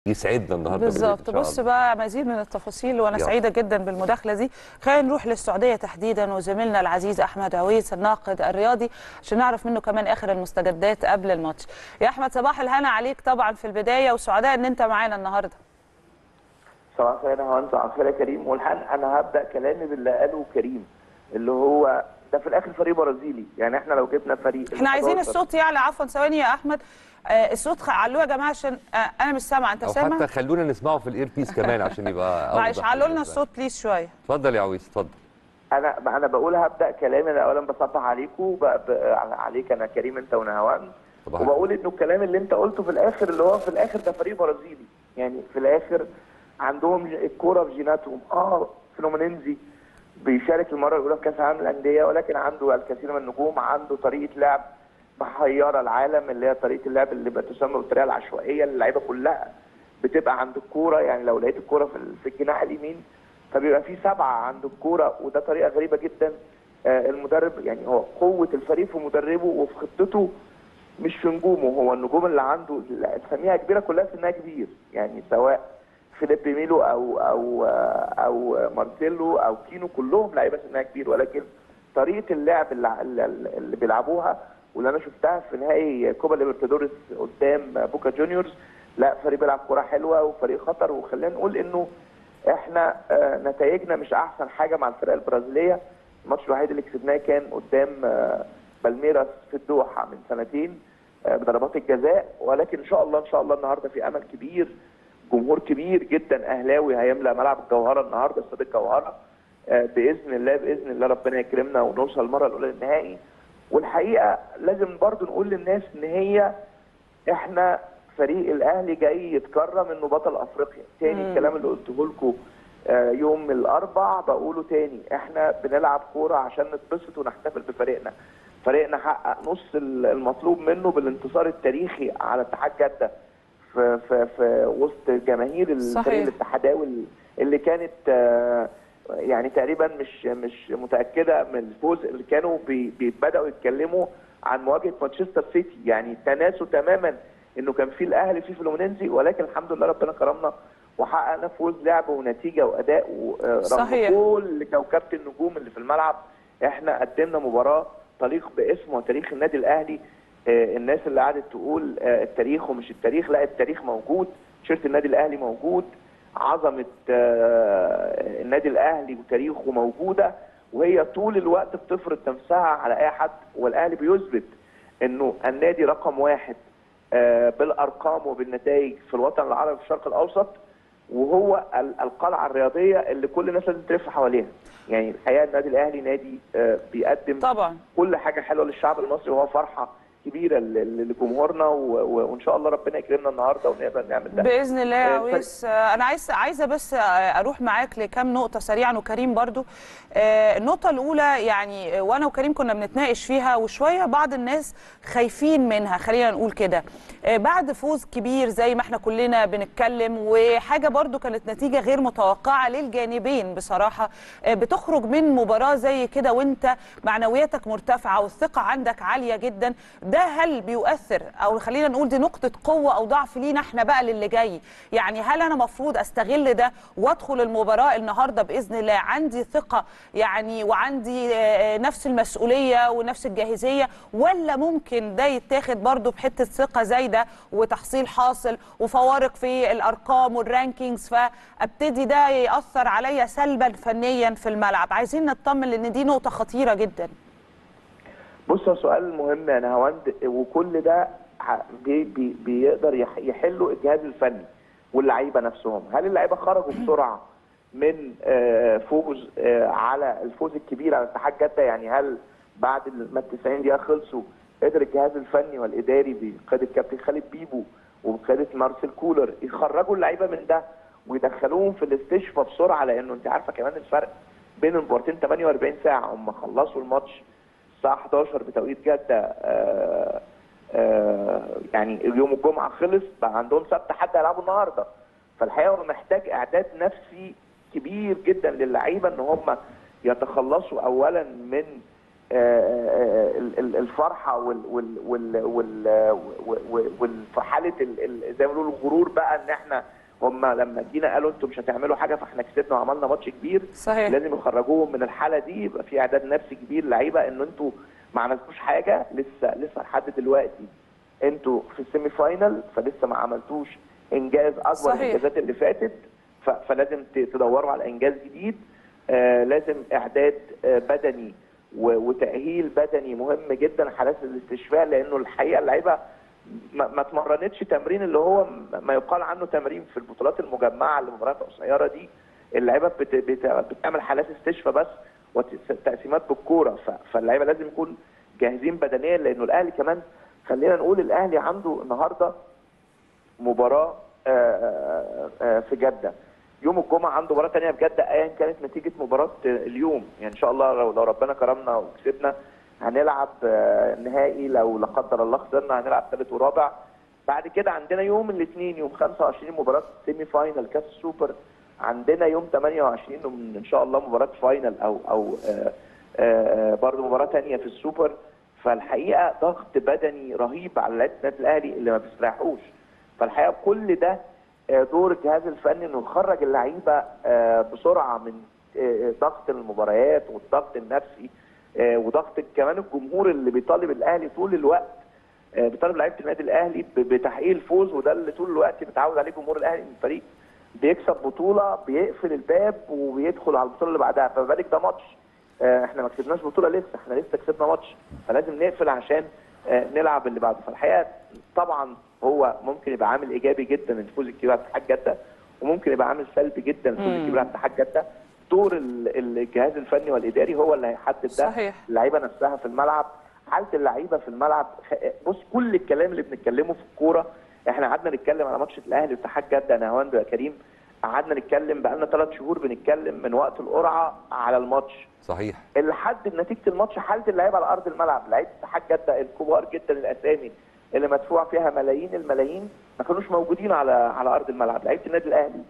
يسعدنا النهارده بالليل بالظبط إن شاء بص الله. بقى مزيد من التفاصيل وانا يلا. سعيده جدا بالمداخله دي خلينا نروح للسعوديه تحديدا وزميلنا العزيز احمد عويس الناقد الرياضي عشان نعرف منه كمان اخر المستجدات قبل الماتش يا احمد صباح الهنا عليك طبعا في البدايه وسعداء ان انت معانا النهارده صباح الخير يا هوانس صباح الخير يا كريم والحق انا هبدا كلامي باللي قاله كريم اللي هو ده في الاخر فريق برازيلي يعني احنا لو جبنا فريق احنا عايزين 11 الصوت يعلى عفوا ثواني يا احمد آه الصوت خ- علوه يا جماعه عشان آه انا مش سامعه انت او سامع حتى خلونا نسمعه في الاير بيس كمان عشان يبقى معلش أوضح علوا لنا بالنسبة الصوت بليز شويه اتفضل يا عويس اتفضل انا انا بقول هبدا كلامي انا اولا بصبح عليكم ب- ب- عليك انا كريم انت ونهوان صباح وبقول انه الكلام اللي انت قلته في الاخر اللي هو في الاخر ده فريق برازيلي يعني في الاخر عندهم ج- الكوره في جيناتهم اه فلومينينزي بيشارك المره الاولى في كاس العالم للانديه ولكن عنده الكثير من النجوم عنده طريقه لعب محيره العالم اللي هي طريقه اللعب اللي بتسمى بالطريقه العشوائيه اللي اللعيبه كلها بتبقى عند الكوره يعني لو لقيت الكوره في ال- في الجناح اليمين فبيبقى في سبعه عند الكوره وده طريقه غريبه جدا آه، المدرب يعني هو قوه الفريق في مدربه وفي خطته مش في نجومه هو النجوم اللي عنده اللي نسميها كبيره كلها سنها كبير يعني سواء فيليب ميلو او او او مارسيلو او كينو كلهم لعيبه سنها كبير ولكن طريقه اللعب اللي, اللي اللي بيلعبوها واللي انا شفتها في نهائي كوبا ليبرتادوريس قدام بوكا جونيورز لا فريق بيلعب كوره حلوه وفريق خطر وخلينا نقول انه احنا آه، نتائجنا مش احسن حاجه مع الفرق البرازيليه الماتش الوحيد اللي كسبناه كان قدام آه، بالميراس في الدوحه من سنتين آه، بضربات الجزاء ولكن ان شاء الله ان شاء الله النهارده في امل كبير جمهور كبير جدا اهلاوي هيملا ملعب الجوهره النهارده استاد الجوهره آه، باذن الله باذن الله ربنا يكرمنا ونوصل المره الاولى للنهائي والحقيقه لازم برضو نقول للناس ان هي احنا فريق الاهلي جاي يتكرم انه بطل افريقيا تاني الكلام اللي قلته لكم آه، يوم الاربع بقوله تاني احنا بنلعب كوره عشان نتبسط ونحتفل بفريقنا فريقنا حقق نص ال- المطلوب منه بالانتصار التاريخي على اتحاد جده في في في وسط جماهير صحيح. الفريق الاتحاداوي اللي كانت آه، يعني تقريبا مش مش متاكده من الفوز اللي كانوا بي بي بداوا يتكلموا عن مواجهه مانشستر سيتي يعني تناسوا تماما انه كان في الاهلي في فلومينينزي ولكن الحمد لله ربنا كرمنا وحققنا فوز لعب ونتيجه واداء ورغم صحيح. كل كوكبه النجوم اللي في الملعب احنا قدمنا مباراه تليق باسم وتاريخ النادي الاهلي آه، الناس اللي قعدت تقول آه، التاريخ ومش التاريخ لا التاريخ موجود تيشيرت النادي الاهلي موجود عظمه آه، النادي الاهلي وتاريخه موجوده وهي طول الوقت بتفرض نفسها على اي حد والاهلي بيثبت انه النادي رقم واحد آه، بالارقام وبالنتائج في الوطن العربي في الشرق الاوسط وهو ال- القلعه الرياضيه اللي كل الناس لازم تلف حواليها يعني الحقيقه النادي الاهلي نادي آه، بيقدم طبعا كل حاجه حلوه للشعب المصري وهو فرحه كبيره ل- ل- لجمهورنا و- و- وان شاء الله ربنا يكرمنا النهارده ونقدر نعمل ده باذن الله يا آه، عويس آه، انا عايز عايزه بس آه، اروح معاك لكام نقطه سريعا وكريم برضو آه، النقطه الاولى يعني آه، وانا وكريم كنا بنتناقش فيها وشويه بعض الناس خايفين منها خلينا نقول كده آه، بعد فوز كبير زي ما احنا كلنا بنتكلم وحاجه برضو كانت نتيجه غير متوقعه للجانبين بصراحه آه، بتخرج من مباراه زي كده وانت معنوياتك مرتفعه والثقه عندك عاليه جدا ده هل بيؤثر او خلينا نقول دي نقطه قوه او ضعف لينا احنا بقى للي جاي يعني هل انا مفروض استغل ده وادخل المباراه النهارده باذن الله عندي ثقه يعني وعندي آه، نفس المسؤوليه ونفس الجاهزيه ولا ممكن ده يتاخد برضو بحته ثقه زايده وتحصيل حاصل وفوارق في الارقام والرانكينجز فابتدي ده ياثر عليا سلبا فنيا في الملعب عايزين نطمن لان دي نقطه خطيره جدا بص هو سؤال مهم يا نهاوند وكل ده ح- بي بي بيقدر يح- يحله الجهاز الفني واللعيبه نفسهم هل اللعيبه خرجوا بسرعه من آه، فوز آه، على الفوز الكبير على اتحاد جده يعني هل بعد ما ال 90 دقيقه خلصوا قدر الجهاز الفني والاداري بقياده الكابتن خالد بيبو وبقياده مارسيل كولر يخرجوا اللعيبه من ده ويدخلوهم في الاستشفاء بسرعه لانه انت عارفه كمان الفرق بين المباراتين 48 ساعه هم خلصوا الماتش الساعه 11 بتوقيت جده آه آه يعني يوم الجمعه خلص بقى عندهم سبت حد هيلعبوا النهارده فالحقيقه هو محتاج اعداد نفسي كبير جدا للعيبه ان هم يتخلصوا اولا من آه، ال- ال- الفرحه وال وال وال وال وال- وال- في حاله ال- ال- زي ما بيقولوا الغرور بقى ان احنا هم لما جينا قالوا انتم مش هتعملوا حاجه فاحنا كسبنا وعملنا ماتش كبير صحيح لازم يخرجوهم من الحاله دي يبقى في اعداد نفسي كبير لعيبه ان انتوا ما عملتوش حاجه لسه لسه لحد دلوقتي انتوا في السيمي فاينل فلسه ما عملتوش انجاز اكبر صحيح. الانجازات اللي فاتت ف- فلازم ت- تدوروا على انجاز جديد آه لازم اعداد آه بدني و- وتاهيل بدني مهم جدا حالات الاستشفاء لانه الحقيقه اللعيبه ما ما اتمرنتش تمرين اللي هو م- ما يقال عنه تمرين في البطولات المجمعه المباريات القصيره دي اللعيبه بت بت بتعمل حالات استشفاء بس وتقسيمات بالكوره ف- فاللعيبه لازم يكون جاهزين بدنيا لانه الاهلي كمان خلينا نقول الاهلي عنده النهارده مباراه آه، آه، آه، في جده يوم الجمعه عنده مباراه ثانيه في جده ايا كانت نتيجه مباراه اليوم يعني ان شاء الله لو لو ربنا كرمنا وكسبنا هنلعب آه، نهائي لو لا قدر الله خسرنا هنلعب ثالث ورابع بعد كده عندنا يوم الاثنين يوم 25 مباراه سيمي فاينل كاس السوبر عندنا يوم 28 ومن- ان شاء الله مباراه فاينل او او آه، آه، برضه مباراه ثانيه في السوبر فالحقيقه ضغط بدني رهيب على لعيبه النادي الاهلي اللي ما بيستريحوش فالحقيقه كل ده آه، دور الجهاز الفني انه يخرج اللعيبه آه، بسرعه من آه، ضغط المباريات والضغط النفسي آه، وضغط كمان الجمهور اللي بيطالب الاهلي طول الوقت آه، بيطالب لعيبه النادي الاهلي ب- بتحقيق الفوز وده اللي طول الوقت متعود عليه جمهور الاهلي من الفريق بيكسب بطوله بيقفل الباب وبيدخل على البطوله اللي بعدها فما بالك ده ماتش آه، احنا ما كسبناش بطوله لسه احنا لسه كسبنا ماتش فلازم نقفل عشان آه، نلعب اللي بعده فالحقيقه طبعا هو ممكن يبقى عامل ايجابي جدا الفوز الكبير على اتحاد جده وممكن يبقى عامل سلبي جدا الفوز مم. الكبير على اتحاد جده دور ال- الجهاز الفني والاداري هو اللي هيحدد ده صحيح. اللعيبه نفسها في الملعب حاله اللعيبه في الملعب خ- بص كل الكلام اللي بنتكلمه في الكوره احنا قعدنا نتكلم على ماتش الاهلي واتحاد جده انا هواند يا كريم قعدنا نتكلم بقالنا ثلاث شهور بنتكلم من وقت القرعه على الماتش صحيح لحد نتيجه الماتش حاله اللعيبه على ارض الملعب لعيبه اتحاد جده الكبار جدا الاسامي اللي مدفوع فيها ملايين الملايين ما كانوش موجودين على على ارض الملعب لعيبه النادي الاهلي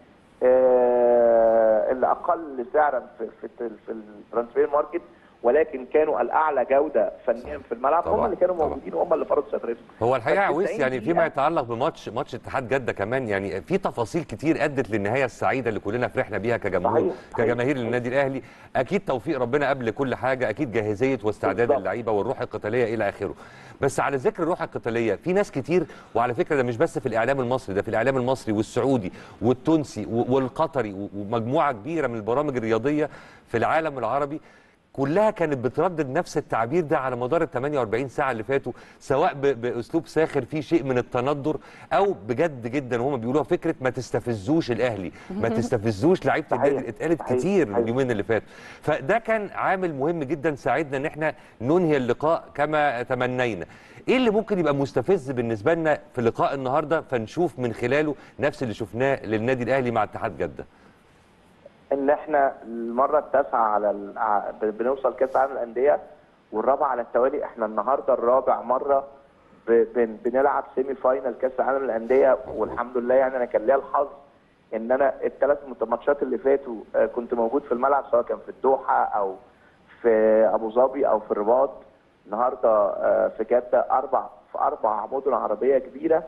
آه اللي اقل سعرا في في في الترانسفير ماركت ولكن كانوا الاعلى جوده فنيا في الملعب هم طبعاً، اللي كانوا طبعاً. موجودين وهم اللي فرضوا سيطرتهم هو الحقيقه يا بس عويس 90 يعني فيما دقيقة- يتعلق بماتش ماتش اتحاد جده كمان يعني في تفاصيل كتير ادت للنهايه السعيده اللي كلنا فرحنا بيها كجمهور صحيح، صحيح، كجماهير صحيح. للنادي الاهلي اكيد توفيق ربنا قبل كل حاجه اكيد جاهزيه واستعداد بالظبط. اللعيبه والروح القتاليه الى اخره بس على ذكر الروح القتاليه في ناس كتير وعلى فكره ده مش بس في الاعلام المصري ده في الاعلام المصري والسعودي والتونسي و- والقطري و- ومجموعه كبيره من البرامج الرياضيه في العالم العربي كلها كانت بتردد نفس التعبير ده على مدار ال 48 ساعه اللي فاتوا سواء ب- باسلوب ساخر فيه شيء من التندر او بجد جدا وهم بيقولوها فكره ما تستفزوش الاهلي ما تستفزوش لعيبه صحيح، النادي اتقالت صحيح، كتير صحيح. اليومين اللي فاتوا فده كان عامل مهم جدا ساعدنا ان احنا ننهي اللقاء كما تمنينا ايه اللي ممكن يبقى مستفز بالنسبه لنا في لقاء النهارده فنشوف من خلاله نفس اللي شفناه للنادي الاهلي مع اتحاد جده ان احنا المره التاسعه على ال... ع- ب- بنوصل كاس العالم للانديه والرابعه على التوالي احنا النهارده الرابع مره ب... بن... بنلعب سيمي فاينل كاس العالم للانديه والحمد لله يعني انا كان ليا الحظ ان انا الثلاث ماتشات اللي فاتوا آه، كنت موجود في الملعب سواء كان في الدوحه او في ابو ظبي او في الرباط النهارده آه، في جده اربع في اربع مدن عربيه كبيره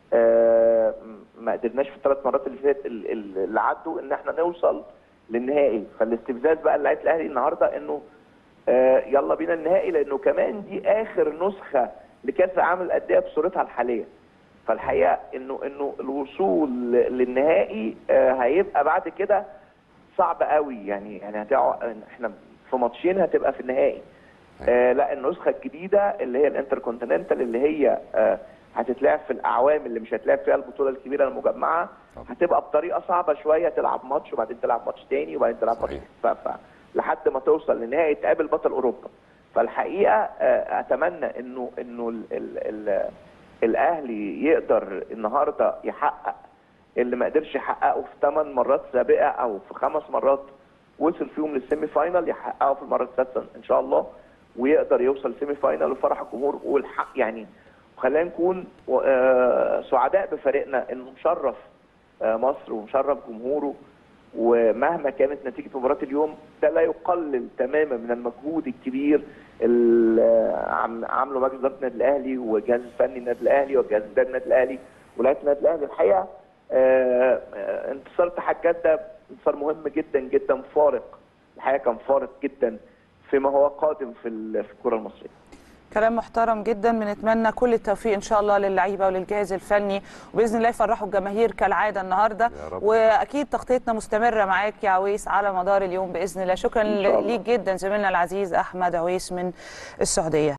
آه، ما قدرناش في الثلاث مرات اللي فات ال- ال- اللي عدوا ان احنا نوصل للنهائي فالاستفزاز بقى لعيبه الاهلي النهارده انه آه، يلا بينا النهائي لانه كمان دي اخر نسخه لكاس العالم للانديه بصورتها الحاليه فالحقيقه انه انه الوصول ل- للنهائي آه، هيبقى بعد كده صعب قوي يعني يعني هتقع احنا في ماتشين هتبقى في النهائي آه لا النسخه الجديده اللي هي الانتر كونتيننتال اللي هي آه هتتلعب في الاعوام اللي مش هتلعب فيها البطوله الكبيره المجمعه طبعا. هتبقى بطريقه صعبه شويه تلعب ماتش وبعدين تلعب ماتش تاني وبعدين تلعب ماتش صحيح. ف... ف... لحد ما توصل للنهائي تقابل بطل اوروبا فالحقيقه آه اتمنى انه انه ال... ال... ال... الاهلي يقدر النهارده يحقق اللي ما قدرش يحققه في ثمان مرات سابقه او في خمس مرات وصل فيهم للسيمي فاينال يحققه في المره السادسه ان شاء الله ويقدر يوصل سيمي فاينال وفرح الجمهور والحق يعني خلينا نكون آه، سعداء بفريقنا انه مشرف آه، مصر ومشرف جمهوره ومهما كانت نتيجه مباراه اليوم ده لا يقلل تماما من المجهود الكبير اللي عم- عامله مجلس اداره النادي الاهلي والجهاز الفني النادي الاهلي والجهاز الاداري النادي الاهلي ولاعيبه النادي الاهلي الحقيقه آه، آه، انتصار اتحاد جده انتصار مهم جدا جدا فارق الحقيقه كان فارق جدا فيما هو قادم في ال- في الكره المصريه كلام محترم جدا بنتمنى كل التوفيق ان شاء الله للعيبه وللجهاز الفني وباذن الله يفرحوا الجماهير كالعاده النهارده يا رب. واكيد تغطيتنا مستمره معاك يا عويس على مدار اليوم باذن الله شكرا إن شاء الله. ليك جدا زميلنا العزيز احمد عويس من السعوديه